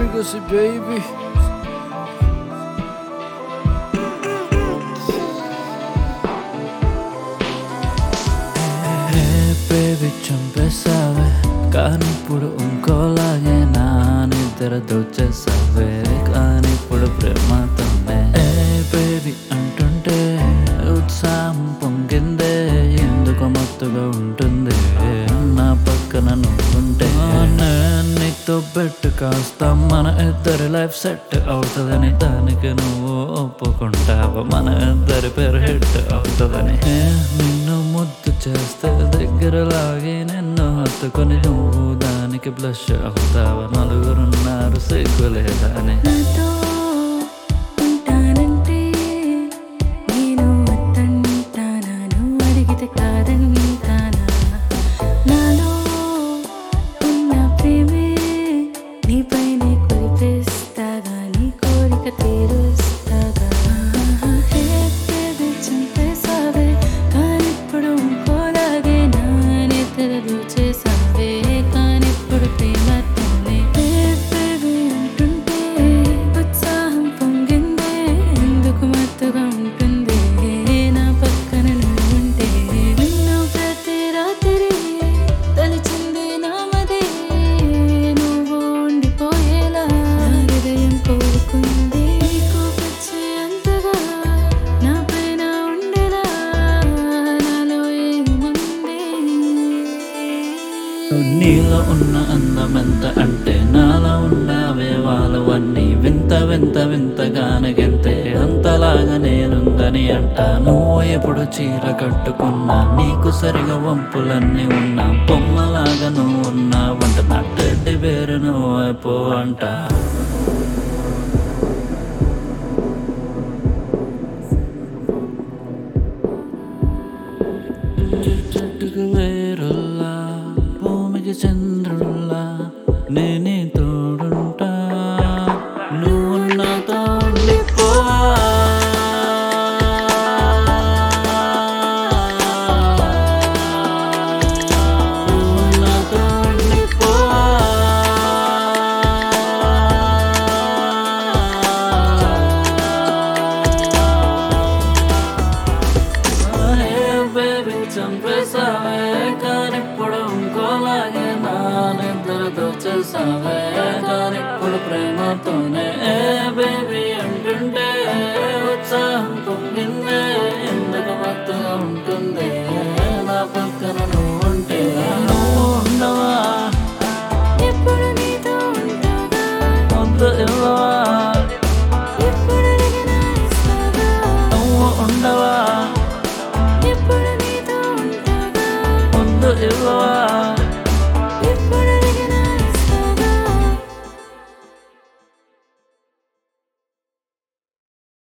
Legacy, baby. Hey baby చంపేసావే కానీ ఇప్పుడు ఇంకోలాగే నా నిద్ర దోచేసావే కానీ ఇప్పుడు ప్రేమతోనే ఏ బేబీ అంటుంటే ఉత్సాహం పొంగిందే ఎందుకు మత్తుగా ఉంటుంది నా పక్కన నువ్వుంటే నేను నీతో పెట్టు కాస్త మన ఇద్దరి లైఫ్ సెట్ అవుతుందని దానికి నువ్వు ఒప్పుకుంటావా మన ఇద్దరి పేరు హిట్ అవుతుందని ఏ నిన్ను ముద్దు చేస్తే దగ్గర లాగి నిన్ను హత్తుకొని నువ్వు దానికి బ్లష్ అవుతావా నలుగురున్నారు సిగ్గులేదని నాతో ఉంటానంటే నేను వద్దంటానా నువ్వు అడిగితే కాదంటానా నాలో ఉన్న ప్రేమే నీపైనే కురిపిస్తాగా నీ కోరిక తీరుస్తాగా హే బేబీ చంపేసావే కానిప్పుడు ఇంకోలాగే నా నిద్రలు చేసావే కానిప్పుడు ప్రేమతోనే హే బేబీ అంటుంటే ఉత్సాహం పొంగిందే ఎందుకు మత్తుగా ఉంటుంది నా పక్కన నువ్వుంటే నిన్ను ప్రతి రాత్రి తలిచింది నామదే నువ్వు ఉండిపోయేలా నా హృదయం కోరుకుంది నీకు పిచ్చి అంతగా నా పైన ఉండేలా నాలో ఏముంది నీలో ఉన్న అందం ఎంత అంటే నాలో ఉన్న అవయవాలవన్నీ వింత వింత వింతగానే గెంతే అంతలాగా నేనుందని అంటా నువ్వు ఎప్పుడు చీర కట్టుకున్నా నీకు సరిగా వంపులన్నీ ఉన్నా బొమ్మలాగా నువ్వు ఉన్నావంట నా టెడ్డి పేరు నువ్వు అయిపో అంట చెట్టుకు వేరుల్లా భూమికి చంద్రుల్లా నేనే తోడుంటా నువ్వు నాతో ఉండిపో నువ్వు నాతో ఉండిపో హే బేబీ చంపేసావే కానిప్పుడు ఇంకోలాగే నా నిద్రతో చేసావే కానిప్పుడు ప్రేమతోనే ఏ బేబీ అంటుంటే ఉత్సాహం పొంగిందే ఎందుకు మత్తుగా ఉంటుంది నా పక్కన నువ్వు ఉంటే నువ్వు ఉండవా ఎప్పుడు నీతో ఉంటాగా వద్దు ఇవ్వవా ఎప్పుడు అడిగినా ఇస్తాగా నువ్వు ఉండవా